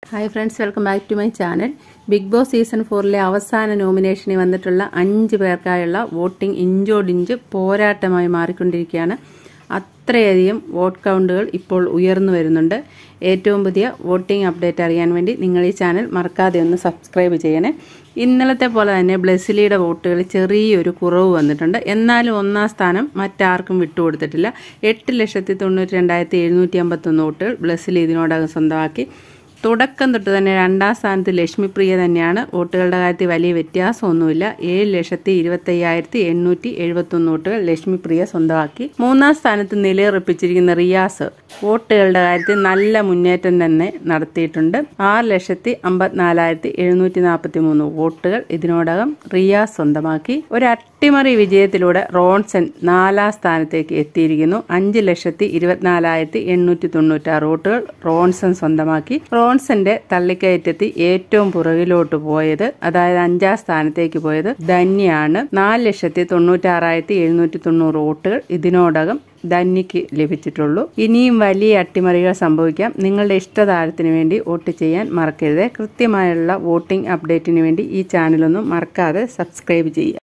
hi friends welcome back to my channel Bigg Boss season ഫോറിലെ അവസാന നോമിനേഷനിൽ വന്നിട്ടുള്ള അഞ്ച് പേർക്കായുള്ള വോട്ടിംഗ് ഇഞ്ചോടിഞ്ച് പോരാട്ടമായി മാറിക്കൊണ്ടിരിക്കുകയാണ് അത്രയധികം വോട്ട് കൗണ്ടുകൾ ഇപ്പോൾ ഉയർന്നു വരുന്നുണ്ട് ഏറ്റവും പുതിയ വോട്ടിംഗ് അപ്ഡേറ്റ് അറിയാൻ വേണ്ടി നിങ്ങൾ ഈ ചാനൽ മറക്കാതെ ഒന്ന് സബ്സ്ക്രൈബ് ചെയ്യണേ ഇന്നലത്തെ പോലെ തന്നെ ബ്ലെസിലിയുടെ വോട്ടുകൾ ചെറിയൊരു കുറവ് വന്നിട്ടുണ്ട് എന്നാലും ഒന്നാം സ്ഥാനം മറ്റാർക്കും വിട്ടുകൊടുത്തിട്ടില്ല എട്ട് ലക്ഷത്തി തൊണ്ണൂറ്റി രണ്ടായിരത്തി എഴുന്നൂറ്റി അമ്പത്തൊന്ന് വോട്ടുകൾ ബ്ലെസിലി ഇതിനോടകം സ്വന്തമാക്കി തുടക്കം തൊട്ട് തന്നെ രണ്ടാം സ്ഥാനത്ത് ലക്ഷ്മിപ്രിയ തന്നെയാണ് വോട്ടുകളുടെ കാര്യത്തിൽ വലിയ വ്യത്യാസമൊന്നുമില്ല ഏഴ് ലക്ഷത്തി ഇരുപത്തയ്യായിരത്തി എണ്ണൂറ്റി എഴുപത്തൊന്ന് വോട്ടുകൾ ലക്ഷ്മിപ്രിയ സ്വന്തമാക്കി മൂന്നാം സ്ഥാനത്ത് നിലയുറപ്പിച്ചിരിക്കുന്ന റിയാസ് വോട്ടുകളുടെ കാര്യത്തിൽ നല്ല മുന്നേറ്റം തന്നെ നടത്തിയിട്ടുണ്ട് ആറ് ലക്ഷത്തി അമ്പത്തിനാലായിരത്തി എഴുന്നൂറ്റി നാൽപ്പത്തി മൂന്ന് വോട്ടുകൾ ഇതിനോടകം റിയാസ് സ്വന്തമാക്കി ഒരു അട്ടിമറി വിജയത്തിലൂടെ റോൺസൺ നാലാം സ്ഥാനത്തേക്ക് എത്തിയിരിക്കുന്നു അഞ്ച് ലക്ഷത്തി ഇരുപത്തിനാലായിരത്തി എണ്ണൂറ്റി തൊണ്ണൂറ്റാറ് വോട്ടുകൾ റോൺസൺ സ്വന്തമാക്കി റോൺസന്റെ തള്ളിക്കയറ്റത്തിൽ ഏറ്റവും പുറകിലോട്ട് പോയത് അതായത് അഞ്ചാം സ്ഥാനത്തേക്ക് പോയത് ധന്യാണ് നാല് ലക്ഷത്തി തൊണ്ണൂറ്റാറായിരത്തി എഴുന്നൂറ്റി തൊണ്ണൂറ് വോട്ടുകൾ ഇതിനോടകം ധന്യക്ക് ലഭിച്ചിട്ടുള്ളൂ ഇനിയും വലിയ അട്ടിമറികൾ സംഭവിക്കാം നിങ്ങളുടെ ഇഷ്ടതാരത്തിന് വേണ്ടി വോട്ട് ചെയ്യാൻ മറക്കരുത് കൃത്യമായുള്ള വോട്ടിംഗ് അപ്ഡേറ്റിന് വേണ്ടി ഈ ചാനലൊന്നും മറക്കാതെ സബ്സ്ക്രൈബ് ചെയ്യുക